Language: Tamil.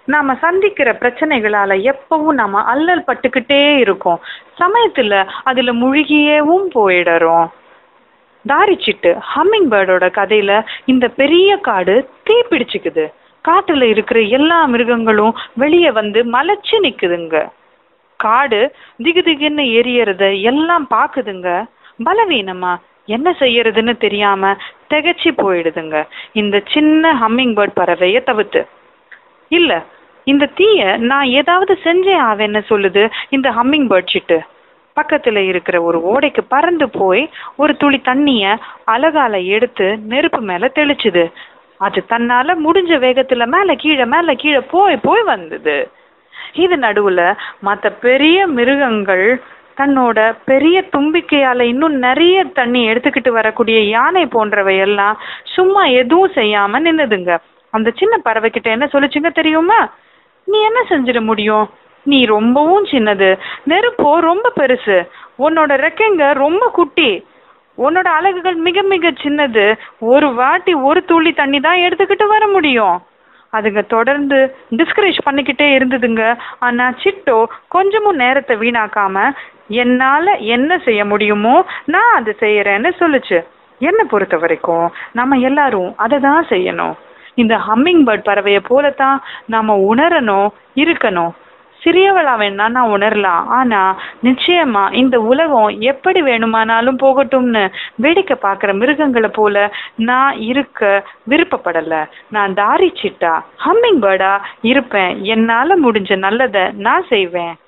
நாம சந்திக்கிற பிரச்சனைகளால எப்பவும் நாம அல்லல் பட்டுக்கிட்டே இருக்கோம் சமயத்துல அதுல முழுகியேவும் போயிடுறோம் தாரிச்சிட்டு ஹம்மிங் பேர்டோட கதையில இந்த பெரிய காடு தீ பிடிச்சுக்குது காட்டுல இருக்கிற எல்லா மிருகங்களும் வெளியே வந்து மலைச்சு நிக்குதுங்க காடு திகு திகுன்னு எரியறத எல்லாம் பாக்குதுங்க பலவீனமா என்ன செய்யறதுன்னு தெரியாம திகைச்சு போயிடுதுங்க இந்த சின்ன ஹம்மிங் பேர்ட் பறவைய தவிர்த்து இல்ல இந்த தீய நான் ஏதாவது செஞ்சே ஆவேன்னு சொல்லுது இந்த ஹம்மிங் பேர்ட் சிட்டு பக்கத்துல இருக்கிற ஒரு ஓடைக்கு பறந்து போய் ஒரு துளி தண்ணிய அலகால எடுத்து நெருப்பு மேல தெளிச்சுது அது தன்னால முடிஞ்ச வேகத்துல மேல கீழே மேல கீழே போய் போய் வந்தது இது நடுவுல மத்த பெரிய மிருகங்கள் தன்னோட பெரிய தும்பிக்கையால இன்னும் நிறைய தண்ணி எடுத்துக்கிட்டு வரக்கூடிய யானை போன்றவை எல்லாம் சும்மா எதுவும் செய்யாம நின்னுதுங்க அந்த சின்ன பறவை கிட்ட என்ன சொல்லுச்சுங்க தெரியுமா நீ என்ன செஞ்சிட முடியும் நீ ரொம்பவும் சின்னது நெருப்போ ரொம்ப பெருசு உன்னோட ரெக்கைங்க ரொம்ப குட்டி உன்னோட அலகுகள் மிக மிக சின்னது ஒரு வாட்டி ஒரு துளி தண்ணி தான் எடுத்துக்கிட்டு வர முடியும் அதுங்க தொடர்ந்து டிஸ்கரேஜ் பண்ணிக்கிட்டே இருந்ததுங்க ஆனா சிட்டோ கொஞ்சமும் நேரத்தை வீணாக்காம என்னால என்ன செய்ய முடியுமோ நான் அதை செய்யறேன்னு சொல்லுச்சு என்னை பொறுத்த வரைக்கும் நம்ம எல்லாரும் அதை தான் செய்யணும் இந்த ஹம்மிங் பேர்ட் பறவையை போலத்தான் நாம உணரணும் இருக்கணும் சிறியவளா வேணா நான் உணரலாம் ஆனா நிச்சயமா இந்த உலகம் எப்படி வேணுமானாலும் போகட்டும்னு வேடிக்கை பார்க்குற மிருகங்களை போல நான் இருக்க விருப்பப்படல நான் தாரி சிட்டா ஹம்மிங் பேர்டா இருப்பேன் என்னால முடிஞ்ச நல்லதை நான் செய்வேன்